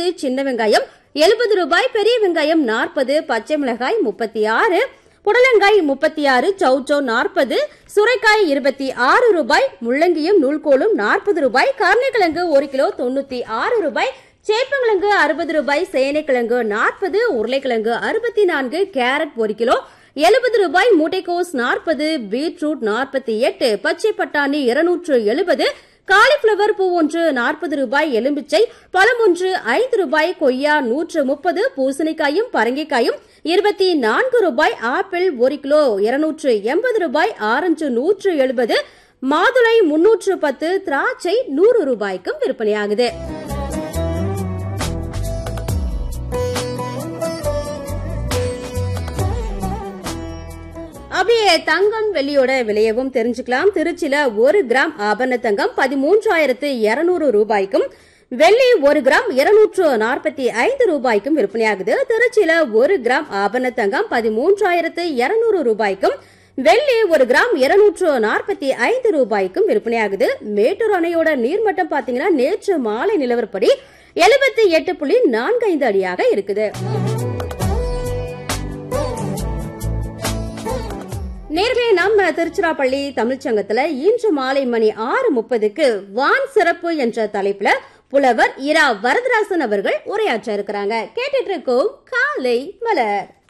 நாற்பது சின்ன வெங்காயம் எழுபது ரூபாய் பெரிய வெங்காயம் நாற்பது பச்சை மிளகாய் முப்பத்தி ஆறு புடலங்காய் முப்பத்தி ஆறு சௌச்சௌ நாற்பது சுரைக்காய் இருபத்தி ஆறு ரூபாய் முள்ளங்கியும் நூல்கோலும் நாற்பது ரூபாய் கருணைக்கிழங்கு ஒரு கிலோ தொண்ணூத்தி ஆறு ரூபாய் சேப்பங்கிழங்கு அறுபது ரூபாய் சேனைக்கிழங்கு நாற்பது உருளைக்கிழங்கு அறுபத்தி நான்கு கேரட் ஒரு கிலோ எழுபது ரூபாய் முட்டைக்கோஸ் நாற்பது பீட்ரூட் நாற்பத்தி எட்டு பச்சை பட்டாணி இருநூற்று எழுபது காலிஃபிளவர் பூ ஒன்று நாற்பது ரூபாய் எலும்பிச்சை பழம் ஒன்று ஐந்து ரூபாய் கொய்யா நூற்று முப்பது பூசணிக்காயும் பரங்கிக்காயும் இருபத்தி நான்கு ரூபாய் ஆப்பிள் ஒரு கிலோ இருநூற்று எண்பது ரூபாய் ஆரஞ்சு நூற்று எழுபது மாதுளை முன்னூற்று பத்து திராட்சை நூறு ரூபாய்க்கும் விற்பனையாகுது அப்படியே தங்கம் வெள்ளியோட விலையவும் தெரிஞ்சுக்கலாம் திருச்சியில ஒரு கிராம் ஆபரண தங்கம் பதிமூன்றாயிரத்து இருநூறு ரூபாய்க்கும் வெள்ளி ஒரு கிராம் இருநூற்று நாற்பத்தி ஐந்து ரூபாய்க்கும் விற்பனையாகுது திருச்சியில ஒரு கிராம் ஆபரண தங்கம் பதிமூன்றாயிரத்து இருநூறு ரூபாய்க்கும் வெள்ளி ஒரு கிராம் இருநூற்று நாற்பத்தி ஐந்து ரூபாய்க்கும் விற்பனையாகுது மேட்டூர் அணையோட நீர்மட்டம் பாத்தீங்கன்னா நேற்று மாலை நிலவரப்படி எழுபத்தி எட்டு புள்ளி நான்கு ஐந்து அடியாக இருக்குது நேர்களே நம்ம திருச்சிராப்பள்ளி தமிழ்ச்சங்கத்துல இன்று மாலை மணி ஆறு முப்பதுக்கு வான் சிறப்பு என்ற தலைப்புல புலவர் இரா வரதராசன் அவர்கள் உரையாற்ற இருக்கிறாங்க கேட்டுட்டு இருக்கோம் காலை மலர்